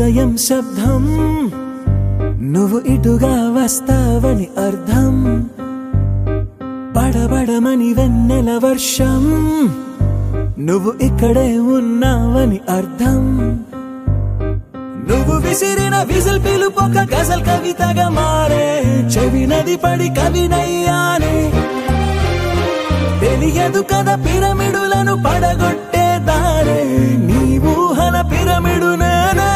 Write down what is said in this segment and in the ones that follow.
హృదయం శబ్దం నువ్వు ఇటుగా వస్తావని అర్థం పడబడమని వెన్నెల వర్షం నువ్వు ఇక్కడే ఉన్నావని అర్థం నువ్వు విసిరిన విజిల్ పిలుపొక గజల్ కవితగా మారే చెవి నది పడి కవినయ్యానే తెలియదు కదా పిరమిడులను పడగొట్టే దారే నీ ఊహల పిరమిడు నేనే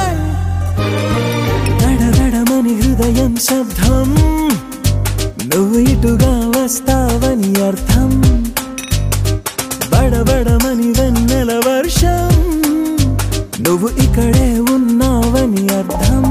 దడదడమని హృదయం శబ్దం నువ్వు ఇటుగా వస్తావని అర్థం బడబడమని వెన్నెల వర్షం నువ్వు ఇక్కడే ఉన్నావని అర్థం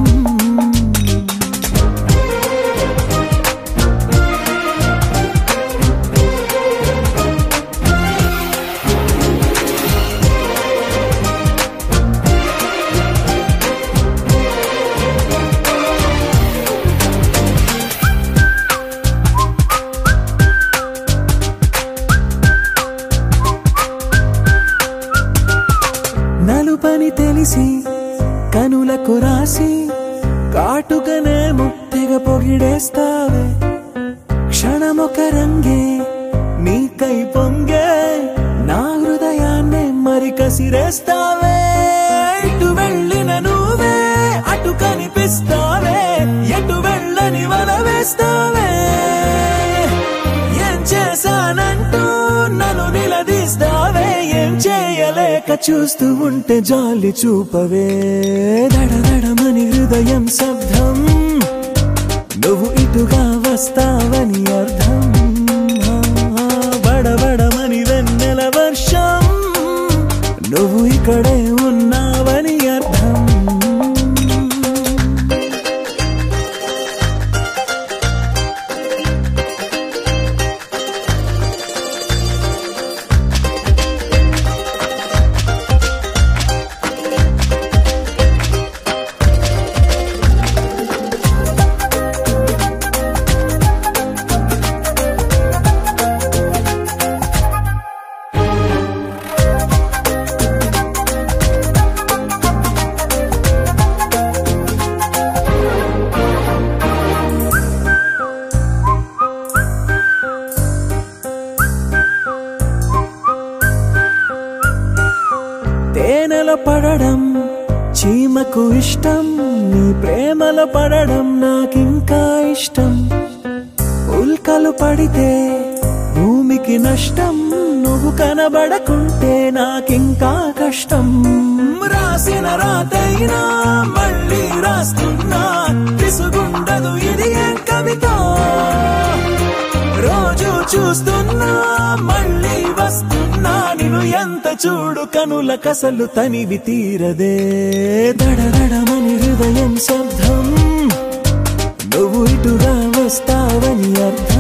నలుపని తెలిసి కనులకు రాసి కాటుకనే ముత్తెగ పొగిడేస్తావే క్షణమొక రంగే నీకై పొంగే నా హృదయాన్నే మరి కసిరేస్తావే ఇటు వెళ్ళిన నువ్వే అటు కనిపిస్తావే ఎటు వెళ్ళని వల వేస్తావే ఏం చేశానంటూ నన్ను నిలదీస్తావే ఏం చేయలేక చూస్తూ ఉంటే జాలి చూపవే దడదడమని హృదయం శబ్దం నువ్వు ఇటుగా వస్తావని అర్థం ఆ, బడబడమని వెన్నెల వర్షం నువ్వు ఇక్కడే ఉన్నావని అర్థం తేనెల పడడం చీమకు ఇష్టం నీ ప్రేమల పడడం నాకింకా ఇష్టం ఉల్కలు పడితే భూమికి నష్టం నువ్వు కనబడకుంటే నాకింకా కష్టం రాసిన రాతైనా మళ్ళీ రాస్తున్నా విసుగుండదు ఇది ఏం కవిత రోజు చూస్తున్నా మళ్ళీ వస్తున్నా నిన్ను ఎంత చూడు కనుల కసలు తనివి తీరదే దడదడమని హృదయం శబ్దం నువ్వు ఇటుగా వస్తావని అర్థం